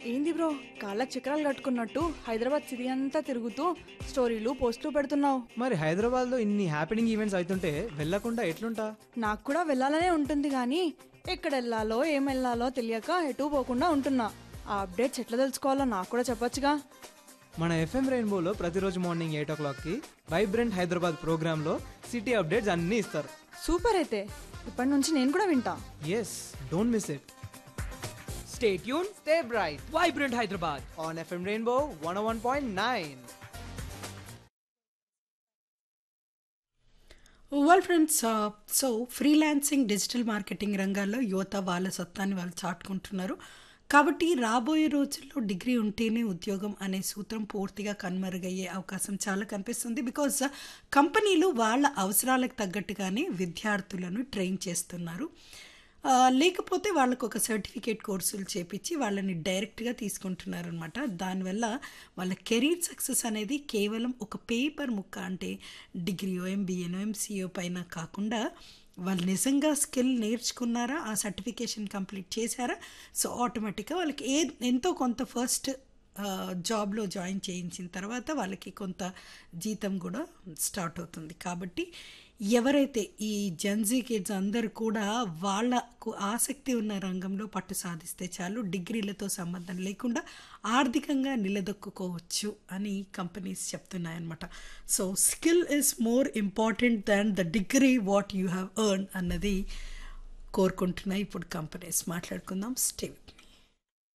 ఏంది బ్రో కాళ్ళకి చక్రాలు కట్టుకున్నట్టు హైదరాబాద్ సిటీ అంతా తిరుగుతూ స్టోరీలు పోస్టులు పెడుతున్నావు మరి హైదరాబాద్లో ఇన్ని హ్యాపెనింగ్ ఈవెంట్స్ అవుతుంటే వెళ్ళకుండా ఎట్లుంటా నాకు కూడా వెళ్ళాలనే ఉంటుంది కానీ ఎక్కడ వెళ్ళాలో ఏం వెళ్ళాలో తెలియక ఎటు పోకుండా ఉంటున్నా ఆ అప్డేట్స్ ఎట్లా తెలుసుకోవాలో నాకు కూడా చెప్పొచ్చుగా మన ఎఫ్ఎం రెయిన్బోలో ప్రతిరోజు మార్నింగ్ ఎయిట్ ఓ క్లాక్కి వైబ్రెంట్ హైదరాబాద్ ప్రోగ్రాంలో సిటీ అప్డేట్స్ అన్నీ ఇస్తారు సూపర్ అయితే ఇప్పటి నుంచి నేను కూడా వింటా yes don't miss it stay tuned stay bright Vibrant Hyderabad. On FM rainbow one one point nine well friends so freelancing digital marketing రంగాల్లో యువత వాళ్ళ సత్తాన్ని వాళ్ళు చాటుకుంటున్నారు కాబట్టి రాబోయే రోజుల్లో డిగ్రీ ఉంటేనే ఉద్యోగం అనే సూత్రం పూర్తిగా కనుమరుగయ్యే అవకాశం చాలా కనిపిస్తుంది బికాజ్ కంపెనీలు వాళ్ళ అవసరాలకు తగ్గట్టుగానే విద్యార్థులను ట్రైన్ చేస్తున్నారు ఆ, లేకపోతే వాళ్ళకు ఒక సర్టిఫికేట్ కోర్సులు చేపించి వాళ్ళని డైరెక్ట్గా తీసుకుంటున్నారు అనమాట దానివల్ల వాళ్ళ కెరీర్ సక్సెస్ అనేది కేవలం ఒక పేపర్ ముక్క అంటే డిగ్రీయో ఎంబీఏనో ఎంసీఓ పైన కాకుండా వాళ్ళు నిజంగా స్కిల్ నేర్చుకున్నారా ఆ సర్టిఫికేషన్ కంప్లీట్ చేశారా సో ఆటోమేటిక్గా వాళ్ళకి ఏ ఎంతో కొంత ఫస్ట్ జాబ్లో జాయిన్ చేయించిన తర్వాత వాళ్ళకి కొంత జీతం కూడా స్టార్ట్ అవుతుంది కాబట్టి ఎవరైతే ఈ జెన్జీ కిడ్స్ అందరూ కూడా వాళ్ళకు ఆసక్తి ఉన్న రంగంలో పట్టు సాధిస్తే చాలు డిగ్రీలతో సంబంధం లేకుండా ఆర్థికంగా నిలదొక్కుకోవచ్చు అని కంపెనీస్ చెప్తున్నాయన్నమాట so skill is more important than the degree what you have earn అన్నది కోరుకుంటున్నాయి ఇప్పుడు కంపెనీస్ మాట్లాడుకుందాం స్టే